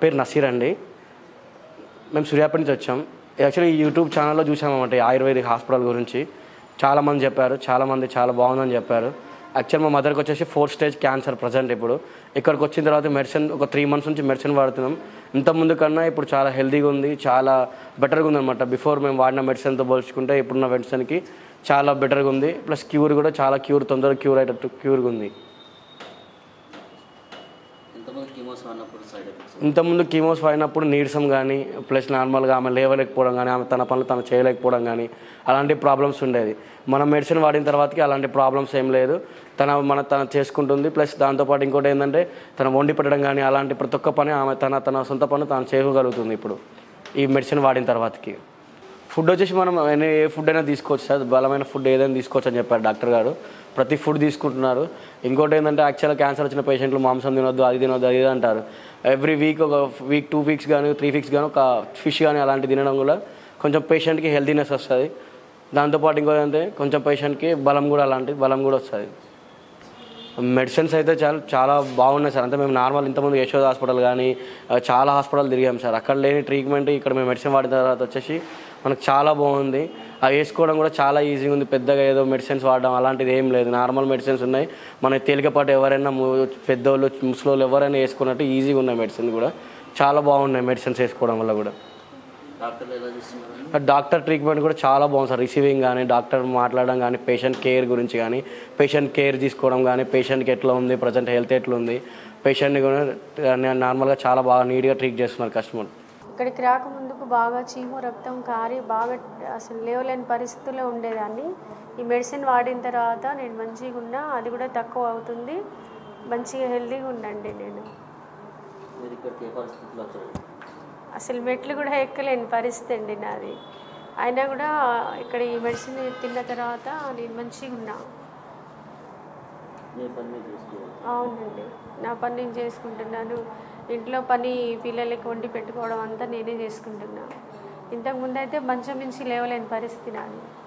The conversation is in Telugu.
పేరు నసీర్ అండి మేము సూర్యాపేట నుంచి వచ్చాం యాక్చువల్లీ యూట్యూబ్ ఛానల్లో చూసామన్నమాట ఈ ఆయుర్వేదిక్ హాస్పిటల్ గురించి చాలామంది చెప్పారు చాలామంది చాలా బాగుందని చెప్పారు యాక్చువల్ మా మదర్కి వచ్చేసి ఫోర్త్ స్టేజ్ క్యాన్సర్ ప్రజెంట్ ఇప్పుడు ఇక్కడికి వచ్చిన తర్వాత మెడిసిన్ ఒక త్రీ మంత్స్ నుంచి మెడిసిన్ వాడుతున్నాం ఇంత ముందు కన్నా ఇప్పుడు చాలా హెల్తీగా ఉంది చాలా బెటర్గా ఉంది అనమాట బిఫోర్ మేము వాడిన మెడిసిన్తో పోల్చుకుంటే ఇప్పుడున్న మెడిసిన్కి చాలా బెటర్గా ఉంది ప్లస్ క్యూర్ కూడా చాలా క్యూర్ తొందరగా క్యూర్ అయ్యేటట్టు క్యూర్గా ఉంది ఇంతకుముందు కీమోస్ వాడినప్పుడు సైడ్ ఎఫెక్ట్స్ ఇంతకుముందు కీమోస్ వాడినప్పుడు నీరసం కానీ ప్లస్ నార్మల్గా ఆమె లేవలేకపోవడం కానీ ఆమె తన పనులు తను చేయలేకపోవడం కానీ అలాంటి ప్రాబ్లమ్స్ ఉండేది మనం మెడిసిన్ వాడిన తర్వాతకి అలాంటి ప్రాబ్లమ్స్ ఏం లేదు తన మన తన చేసుకుంటుంది ప్లస్ దాంతోపాటు ఇంకోటి ఏంటంటే తన వండి పెట్టడం కానీ అలాంటి ప్రతి ఒక్క పని ఆమె తన తన సొంత పని తాను చేయగలుగుతుంది ఇప్పుడు ఈ మెడిసిన్ వాడిన తర్వాతకి ఫుడ్ వచ్చేసి మనం ఎన్ని- ఏ ఫుడ్ అయినా తీసుకోవచ్చు సార్ బలమైన ఫుడ్ ఏదైనా తీసుకోవచ్చు అని చెప్పారు డాక్టర్ గారు ప్రతి ఫుడ్ తీసుకుంటున్నారు ఇంకోటి ఏంటంటే యాక్చువల్గా క్యాన్సర్ వచ్చిన పేషెంట్లు మాంసం తినొద్దు అది తినొద్దు అది ఇది అంటారు ఎవ్రీ వీక్ ఒక వీక్ టూ వీక్స్ కానీ త్రీ వీక్స్ కానీ ఒక ఫిష్ కానీ అలాంటి తినడం కూడా కొంచెం పేషెంట్కి హెల్తీనెస్ వస్తుంది దాంతోపాటు ఇంకోటి ఏంటంటే కొంచెం పేషెంట్కి బలం కూడా అలాంటి బలం కూడా వస్తుంది మెడిసిన్స్ అయితే చాలా చాలా బాగున్నాయి సార్ అంటే మేము నార్మల్ ఇంతకుముందు యశోద హాస్పిటల్ కానీ ఆ, చాలా హాస్పిటల్ తిరిగాం సార్ అక్కడ లేని ట్రీట్మెంట్ ఇక్కడ మేము మెడిసిన్ వాడిన తర్వాత వచ్చేసి మనకు చాలా బాగుంది అవి వేసుకోవడం కూడా చాలా ఈజీగా ఉంది పెద్దగా ఏదో మెడిసిన్స్ వాడడం అలాంటిది ఏం లేదు నార్మల్ మెడిసిన్స్ ఉన్నాయి మన తేలికపాటు ఎవరైనా ము- పెద్దోళ్ళు ముసలోళ్ళు ఎవరైనా వేసుకున్నట్టు ఈజీగా ఉన్నాయి మెడిసిన్ కూడా చాలా బాగున్నాయి మెడిసిన్స్ వేసుకోవడం వల్ల కూడా డాక్టర్లు ఎలా చూస్తున్నారు డాక్టర్ ట్రీట్మెంట్ కూడా చాలా బాగుంది సార్ రిసీవింగ్ కానీ డాక్టర్ మాట్లాడడం కానీ పేషెంట్ కేర్ గురించి కానీ పేషెంట్ కేర్ తీసుకోవడం కానీ పేషెంట్కి ఎట్లా ఉంది ప్రజెంట్ హెల్త్ ఎట్లా ఉంది పేషెంట్ని కూడా నార్మల్గా చాలా బాగా నీట్గా ట్రీట్ చేస్తున్నారు కస్టమర్ ఇక్కడికి రాకముందుకు బాగా చీము రక్తం కారి బాగా అసలు లేవలేని పరిస్థితుల్లో ఉండేదాన్ని ఈ మెడిసిన్ వాడిన తర్వాత నేను మంచిగా ఉన్నా అది కూడా తక్కువ అవుతుంది మంచిగా హెల్తీగా ఉండండి నేను మీరు ఇక్కడికి ఏ పరిస్థితుల్లో వచ్చారు అసలు మెట్లు కూడా ఎక్కలేని పరిస్థితి అండి నాది అయినా కూడా ఇక్కడ ఈ మెడిసిన్ తిన్న తర్వాత నేను మంచిగా ఉన్నా మీ పని మీరు చూసుకోవాలి అవునండి నా పని నేను చేసుకుంటున్నాను ఇంట్లో పని పిల్లలకి వండి పెట్టుకోవడం అంతా నేనే చేసుకుంటున్నా ఇంతకుముందు అయితే మంచం నుంచి లేవలేని పరిస్థితి నాది